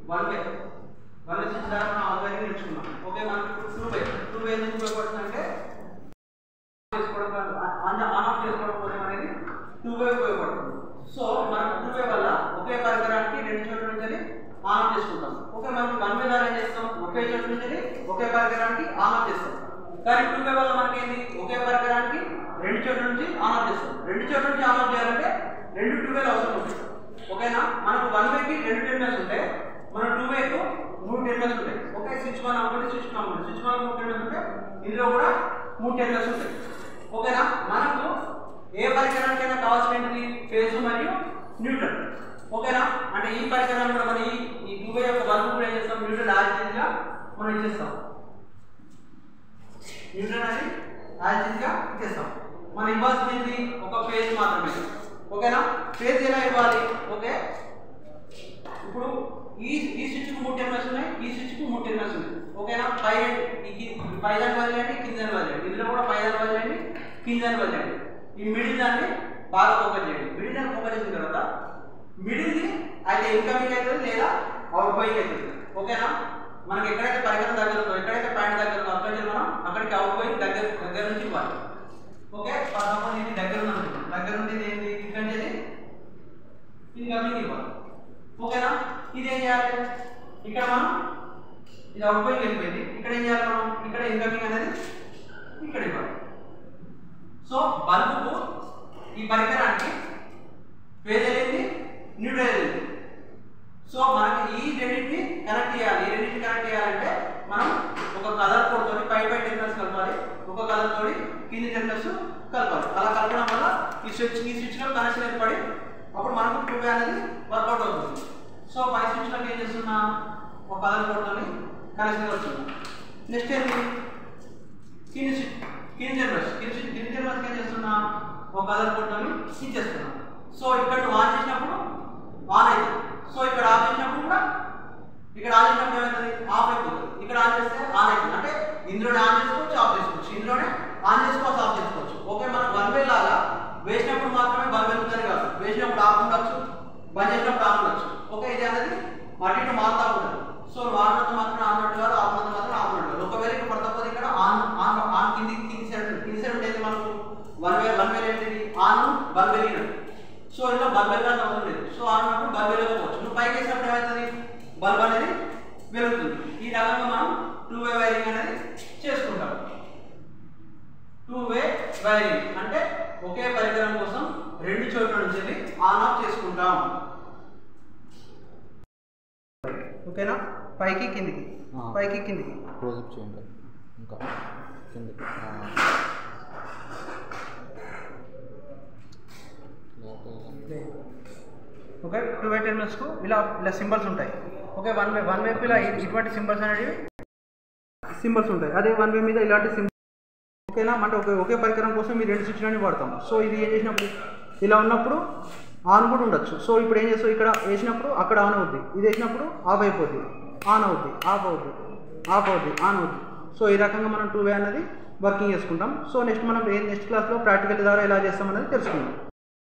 One way one way switch ద్వారా మనం already నేర్చుకున్నాం ఓకే మనకి టూ వే టూ వే ఎందుకు ఉపయోగపడుతుందంటే చేసుకోవడం కాదు ఆన్ ఆన్ ఆఫ్ చేసుకోవడం కోసం అనేది టూ వే ఉపయోగపడుతుంది సో మనం టూ వే వల్ల ఒకే పరికరానికి రెండు చోట్ల నుంచి ఆన్ ఆఫ్ చేసుకుంటాం ఓకే మనం వన్ వే ద్వారా ఏం చేస్తాం ఒకే చోట నుంచి ఒకే పరికరానికి ఆన్ ఆఫ్ చేస్తాం కానీ టూ వే వల్ల మనకి ఏంది ఒకే పరికరానికి రెండు చోట్ల నుంచి ఆన్ ఆఫ్ చేస్తాం రెండు చోట్ల నుంచి ఆన్ ఆఫ్ చేయాలంటే రెండు టూ వేలు అవసరం ఉంటుంది ఓకేనా మనకు వన్ వేకి రెండు టెర్మినల్స్ ఉంటాయి మన టూ వేకు మూడు టెర్మినల్స్ ఉంటాయి ఓకే స్విచ్ వన్ అనుకోండి స్విచ్ వన్ అనుకోండి స్విచ్ వన్ మూడు టెర్మినల్స్ ఉంటాయి ఇందులో కూడా మూడు టెర్మినల్స్ ఉంటాయి ఓకేనా మనకు ఏ పరికరానికైనా కావాల్సినది ఫేజ్ మరియు న్యూట్రల్ ఓకేనా అంటే ఈ పరికరాన్ని కూడా మనం ఈ ఈ టూ వే యొక్క బల్బు కూడా ఏం చేస్తాం న్యూట్రల్ యాజిటీగా మనం ఇచ్చేస్తాం న్యూట్రల్ అనేది యాజిటీగా ఇచ్చేస్తాం మనం ఇవ్వాల్సింది ఒక ఫేజ్ మాత్రమే ఓకేనా ఫేజ్ ఎలా ఇవ్వాలి ఓకే ఇప్పుడు ఈ ఈ స్విచ్కు మూడు టెర్మినల్స్ ఉన్నాయి ఈ స్విచ్కు మూడు టెర్మినల్స్ ఉన్నాయి ఓకేనా పై ఈ పైదాన్ని వదిలేండి కిందని వదిలేండి ఇందులో కూడా పైదాన్ని వదిలేండి కిందని వదిలేండి ఈ మిడిల్ దాన్ని బాగా ఫోకస్ చేయండి మిడిల్ దాన్ని ఫోకస్ చేసిన తర్వాత మిడిల్ది అయితే ఇన్కమింగ్ అవుతుంది లేదా అవుట్ గోయింగ్ అవుతుంది ఓకేనా మనకి ఎక్కడైతే పరికరం దగ్గర ఉందో ఎక్కడైతే పాయింట్ దగ్గర ఉందో అక్కడి నుంచి మనం అక్కడికి అవుట్ గోయింగ్ దగ్గర దగ్గర నుంచి ఇవ్వాలి ఓకే ఫర్ సపోజ్ ఇది దగ్గర ఉంది అనుకుందాం. దగ్గర ఉంది ఇది ఏంటి ఇక్కడ నుంచి ఇన్కమింగ్ ఇవ్వాలి ఓకేనా ఇది ఏం చేయాలి ఇక్కడ మనం ఇది అవుట్ గోయింగ్ వెళ్ళిపోయింది ఇక్కడ ఏం చేయాలి మనం ఇక్కడ ఇన్కమింగ్ అనేది ఇక్కడ ఇవ్వాలి సో బల్బుకు ఈ పరికరానికి ఫేజ్ వెళ్ళింది న్యూట్రల్ వెళ్ళింది సో మనకి ఈ రెండింటిని కనెక్ట్ చేయాలి ఈ రెండింటిని కనెక్ట్ చేయాలంటే మనం ఒక కలర్ కోడ్ తోటి పై పై టెర్మినల్స్ కలపాలి ఒక కలర్ తోటి కింది టెర్మినల్స్ కలపాలి అలా కలపడం వల్ల ఈ స్విచ్ ఈ స్విచ్లో కనెక్షన్ ఏర్పడి అప్పుడు మనకు టూ వే అనేది వర్కౌట్ అవుతుంది సో పై స్విచ్లోకి ఏం చేస్తున్నా ఒక కలర్ కోడ్ తోని కనెక్షన్ వస్తున్నా నెక్స్ట్ ఏంటి కింది స్విచ్ కింది టెర్మినల్స్ కింది స్విచ్ కింది టెర్మినల్స్ ఏం చేస్తున్నా ఒక కలర్ కోడ్ తోని ఇచ్చేస్తున్నా సో ఇక్కడ నువ్వు ఆన్ చేసినప్పుడు ఆన్ అవుతుంది సో ఇక్కడ ఆఫ్ చేసినప్పుడు కూడా ఇక్కడ ఆన్ చేసినప్పుడు ఏమవుతుంది ఆఫ్ అయిపోతుంది ఇక్కడ ఆన్ చేస్తే ఆన్ అవుతుంది అంటే ఇందులోనే ఆన్ చేసుకోవచ్చు ఆఫ్ చేసుకోవచ్చు ఇందులోనే ఆన్ చేసుకోవచ్చు ఆఫ్ చేసుకోవచ్చు ఓకే మనం వన్ వే లాగా వేసినప్పుడు మాత్రమే బల్బ్ వెలుగుతుంది కాదు వేసినప్పుడు ఆఫ్ ఉండొచ్చు బంద్ చేసినప్పుడు ఆన్ ఉండొచ్చు ఓకే ఇది అనేది అటు ఇటు మారుతా ఉంటుంది సో వాడినంత మాత్రం ఆన్ ఉన్నట్టు కాదు ఆఫ్ ఉన్నంత మాత్రం ఆఫ్ ఉన్నట్టు కాదు. ఒకవేళ ఇక్కడ పడకపోతే ఇక్కడ ఆన్ ఆన్ ఆన్ కింది కింది సైడ్ ఉంటుంది. కింది సైడ్ ఉండేది మనకు వన్ వే వన్ వే ఏంటిది ఆన్ బల్బ్ వెలిగినట్టు సో ఇందులో బల్బ్ వెలగాల్సిన అవసరం లేదు సో ఆన్ ఉన్నప్పుడు బల్బ్ వెలగకపోవచ్చు నువ్వు పైకి వేసినప్పుడు ఏమవుతుంది బల్బ్ అనేది వెలుగుతుంది ఈ రకంగా మనం టూ వే వైరింగ్ అనేది చేసుకుంటాం టూ వే వైరింగ్ అంటే ఒకే పరికరం కోసం రెండు చోట్ల నుంచి వెళ్ళి ఆన్ ఆఫ్ చేసుకుంటాం ఓకేనా పైకి కిందికి ఆ. పైకి కిందికి క్లోజప్ చేయండి ఇంకా కిందకి ఆ. లేకపోతే ఓకే టూ వే టెర్మినల్స్కు ఇలా ఇలా సింబల్స్ ఉంటాయి ఓకే వన్ వే వన్ వేకు ఇలా ఇ- ఇటువంటి సింబల్స్ అనేవి సింబల్స్ ఉంటాయి అదే వన్ వే మీద ఇలాంటి సింబల్ ఓకేనా అంటే ఒకే ఒకే పరికరం కోసం ఈ రెండు స్విచ్లని వాడతాం సో ఇది ఏం చేసినప్పుడు ఇలా ఉన్నప్పుడు ఆన్ కూడా ఉండొచ్చు సో ఇప్పుడు ఏం చేస్తావు ఇక్కడ వేసినప్పుడు అక్కడ ఆన్ అవుద్ది ఇది వేసినప్పుడు ఆఫ్ అయిపోద్ది ఆన్ అవుద్ది ఆఫ్ అవుద్ది ఆఫ్ అవుద్ది ఆన్ అవుద్ది సో ఈ రకంగా మనం టూ వే అనేది వర్కింగ్ చేసుకుంటాం సో నెక్స్ట్ మనం ఏ నెక్స్ట్ క్లాస్లో ప్రాక్టికల్ ద్వారా ఎలా చేస్తాం అనేది తెలుసుకుందాం